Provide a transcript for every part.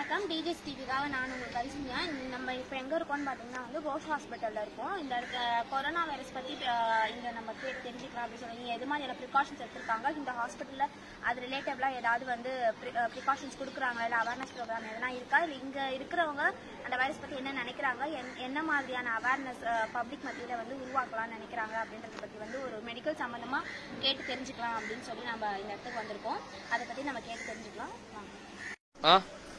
வணக்கம் டிஜிஎஸ் டிவிக்காக நான் உங்களுக்கு கரிசன்யா நம்ம இப்போ எங்கே இருக்கோம்னு பார்த்தீங்கன்னா வந்து கோஷ் ஹாஸ்பிட்டலில் இருக்கோம் இந்த இருக்க கொரோனா வைரஸ் பற்றி இங்கே நம்ம கேட்டு தெரிஞ்சுக்கலாம் அப்படின்னு சொல்லி எது மாதிரியான ப்ரிகாஷன்ஸ் எடுத்திருக்காங்க இந்த ஹாஸ்பிட்டலில் அது ரிலேட்டபிளாக ஏதாவது வந்து ப்ரிகாஷன்ஸ் கொடுக்குறாங்க இல்லை அவேர்னஸ் ப்ரோக்ராம் எதனா இருக்கா இல்லை இங்கே இருக்கிறவங்க அந்த வைரஸ் பற்றி என்ன நினைக்கிறாங்க என்- என்ன மாதிரியான அவேர்னஸ் பப்ளிக் மத்தியில் வந்து உருவாக்கலாம்னு நினைக்கிறாங்க அப்படின்றத பற்றி வந்து ஒரு மெடிக்கல் சம்மந்தமாக கேட்டு தெரிஞ்சுக்கலாம் அப்படின்னு சொல்லி நம்ம இந்த இடத்துக்கு வந்திருக்கோம் அதை பற்றி நம்ம கேட்டு தெரிஞ்சுக்கலாம் வாங்க ஆ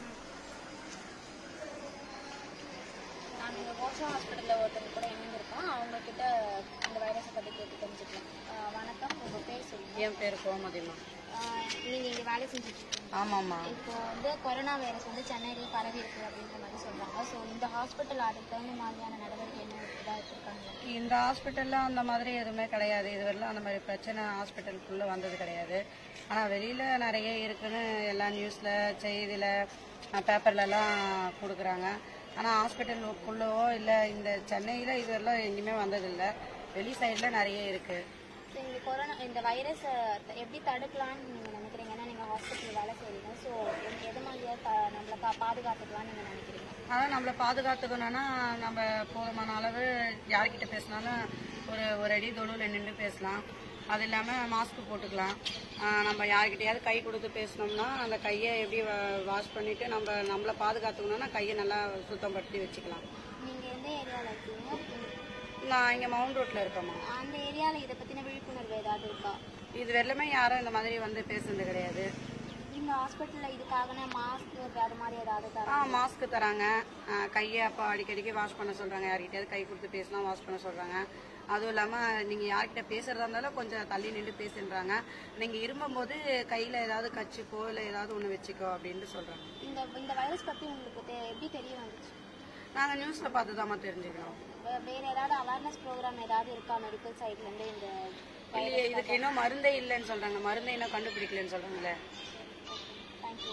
நான் இங்கே ஓஷா ஹாஸ்பிட்டலில் ஒருத்தர் கூட இணைந்திருக்கோம் அவங்க கிட்ட இந்த வைரஸை பற்றி கேட்டு தெரிஞ்சுக்கலாம் ஆஹ் வணக்கம் உங்கள் பேர் சொல்லுங்கள் என் பேர் கோமதிமா நீங்கள் இங்கே வேலை செஞ்சுட்டு இருக்கீங்க ஆமாம்மா இப்போ வந்து கொரோனா வைரஸ் வந்து சென்னையிலேயே பரவி இருக்கு அப்படின்ற மாதிரி சொல்கிறாங்க ஸோ இந்த ஹாஸ்பிட்டல் அதுக்கு தகுந்த மாதிரியான நடவடிக்கை என்ன இதாக எடுத்திருக்காங்க இந்த ஹாஸ்பிட்டலில் அந்த மாதிரி எதுவுமே கிடையாது இதுவரையிலும் அந்த மாதிரி பிரச்சனை ஹாஸ்பிட்டலுக்குள்ளே வந்தது கிடையாது ஆனால் வெளியில் நிறைய இருக்குன்னு எல்லா நியூஸில் செய்தியில் பேப்பர்லலாம் கொடுக்குறாங்க ஆனால் ஹாஸ்பிட்டலுக்குள்ளவோ இல்லை இந்த சென்னையில் இதெல்லாம் எங்கேயுமே வந்ததில்லை வெளி சைடில் நிறைய இருக்குது ஸோ இந்த கொரோனா இந்த வைரஸை எப்படி தடுக்கலாம்னு நீங்கள் நினைக்கிறீங்க ஏன்னா நீங்கள் ஹாஸ்பிட்டல் வேலை செய்கிறீங்க ஸோ எது மாதிரியாக த நம்மளை கா பாதுகாத்துக்கலாம்னு நீங்கள் நினைக்கிறீங்க ஆனால் நம்மளை பாதுகாத்துக்கணும்னா நம்ம போதுமான அளவு யார்கிட்ட பேசினாலும் ஒரு ஒரு அடி தொழுவில் நின்று பேசலாம் அது இல்லாமல் மாஸ்க் போட்டுக்கலாம் ஆஹ் நம்ம யார்கிட்டயாவது கை கொடுத்து பேசினோம்னா அந்த கையை எப்படி வாஷ் பண்ணிட்டு நம்ம நம்மளை பாதுகாத்துக்கணும்னா கையை நல்லா சுத்தப்படுத்தி வச்சுக்கலாம் நீங்கள் எந்த ஏரியாவில் இருக்கீங்க நான் இங்கே மவுண்ட் ரோட்டில் இருக்கேம்மா அந்த ஏரியாவில் இதை பற்றின விழிப்புணர்வு ஏதாவது இருக்கா இது வெள்ளமே யாரும் இந்த மாதிரி வந்து பேசுனது கிடையாது இந்த ஹாஸ்பிட்டலில் இதுக்காகன மாஸ்க் அது மாதிரி ஏதாவது ஆ தராங்க மாஸ்க் தராங்க ஆ, கையை அப்போ அடிக்கடிக்கு வாஷ் பண்ண சொல்கிறாங்க யார்கிட்டயாவது கை கொடுத்து பேசினா வாஷ் பண்ண சொல்கிறாங்க அதுவும் இல்லாமல் நீங்கள் யார்கிட்ட பேசுகிறதா இருந்தாலும் கொஞ்சம் தள்ளி நின்று பேசுன்றாங்க நீங்கள் இருமும்போது கையில் ஏதாவது கச்சிக்கோ இல்லை ஏதாவது ஒன்று வச்சுக்கோ அப்படின்ட்டு சொல்கிறாங்க இந்த இந்த வைரஸ் பற்றி உங்களுக்கு தெ- எப்படி தெரிய வந்துச்சு நாங்கள் நியூஸில் பார்த்து தாம்மா தெரிஞ்சுக்கிறோம் வே- வேற ஏதாவது அவேர்னஸ் ப்ரோக்ராம் ஏதாவது இருக்கா மெடிக்கல் சைட்லேருந்து இந்த இல்லையே இதுக்கு இன்னும் மருந்தே இல்லைன்னு சொல்கிறாங்க மருந்தே இன்னும் கண்டுபிடிக்கலன்னு சொல்கிறாங்களே தேங்க்யூ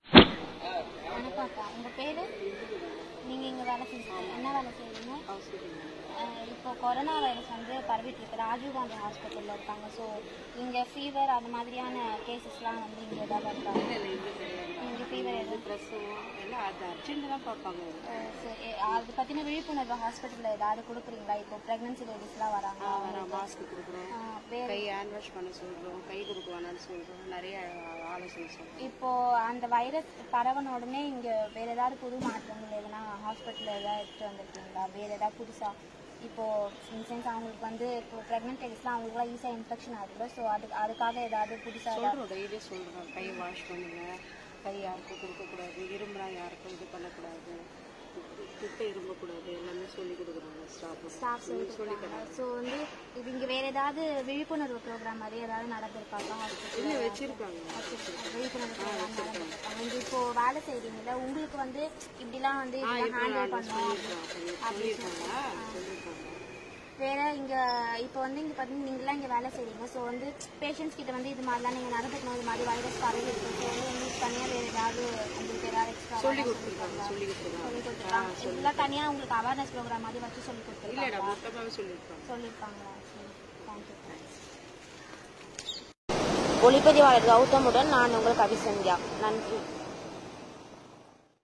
வணக்கம் அக்கா உங்கள் பேர் நீங்கள் இங்கே வேலை செஞ்சீங்க என்ன வேலை செய்றீங்க அஹ் இப்போ கொரோனா வைரஸ் வந்து பரவிட்டு இருக்கு ராஜீவ் காந்தி ஹாஸ்பிட்டலில் இருக்காங்க ஸோ இங்கே ஃபீவர் அது மாதிரியான கேசஸ்லாம் வந்து இங்கே ஏதாவது இருக்கா இங்கே ஃபீவர் எதுவும் பிரசவம் எல்லாம் அது அர்ஜென்ட் தான் பார்ப்பாங்க அஹ் சரி, அது பற்றின விழிப்புணர்வு ஹாஸ்பிட்டலில் ஏதாவது கொடுக்குறீங்களா இப்போ ப்ரெக்னன்சி லேடிஸ்லாம் வராங்க மாஸ்க் கொடுக்குறோம் அஹ் வேற கை ஹேண்ட் வாஷ் பண்ண சொல்கிறோம் கை கொடுக்க வேணாம்னு சொல்கிறோம் நிறைய ஆலோசனை சொல்கிறோம் இப்போ அந்த வைரஸ் பரவன உடனே இங்க வேற ஏதாவது புது மாற்றங்கள் எதுனா ஹாஸ்பிட்டல் ஏதாவது எடுத்துட்டு வந்திருக்கீங்களா வேற ஏதாவது புதுசா இப்போ இன்சென்ஸ் அவங்களுக்கு வந்து இப்போ ப்ரெக்னென்ட் லேடிஸ்லாம் அவங்களுக்குலாம் ஈஸியாக இன்ஃபெக்ஷன் ஆகுதுல ஸோ அதுக்கு அதுக்காக ஏதாவது புதுசா ஏதாவது சொல்கிறோம் டெய்லி சொல்கிறோம் கை வாஷ் பண்ணுங்க கை யாருக்கும் கொடுக்கக்கூடாது இரும்புனா யாருக்கும் இது பண்ணக்கூடாது குட்டை இரும்பக்கூடாது எல்லாமே சொல்லி கொடுக்குறாங்க ஸ்டாஃப் ஸ்டாஃப் சொல்லி தராங்க ஸோ வந்து இது இங்க வேற ஏதாவது விழிப்புணர்வு ப்ரோக்ராம் மாதிரி ஏதாவது நடந்திருக்காங்க ஹாஸ்பிட்டல் வச்சிருக்காங்க விழிப்புணர்வு ப்ரோக்ராம் நடந்திருக்காங்க இங்க இப்போ வேலை செய்றீங்கல்ல உங்களுக்கு வந்து இப்படிலாம் வந்து இதெல்லாம் ஹேண்டில் பண்ணணும் அப்படின்னு சொல்லியிருக்காங்க சொல்லியிருக்காங்க வேற இங்க இப்போ வந்து இங்க பாத்தீங்கன்னா நீங்களாம் இங்க வேலை செய்றீங்க ஸோ வந்து பேஷண்ட்ஸ் கிட்ட வந்து இது மாதிரிலாம் நீங்க நடந்துக்கணும் இது மாதிரி வைரஸ் பரவி இருக்கு ஸோ வந்து உங்களுக்கு தனியா வேற ஏதாவது உங்களுக்கு ஏதாவது எக்ஸ்ட்ரா சொல்லி கொடுத்துருக்காங்க சொல்லி கொடுத்துருக்காங்க சொல்லி கொடுத்துருக்காங்க இதெல்லாம் தனியா உங்களுக்கு அவேர்னஸ் ப்ரோக்ராம் மாதிரி வச்சு சொல்லி கொடுத்துருக்காங்க இல்லைடா மொத்தமாகவே சொல்லியிருக்காங்க சொல்லியிருக்காங்களா சரி தேங்க்யூ ஒளிப்பதிவாளர் கௌதமுடன் நான் உங்கள் கவிசந்தியா நன்றி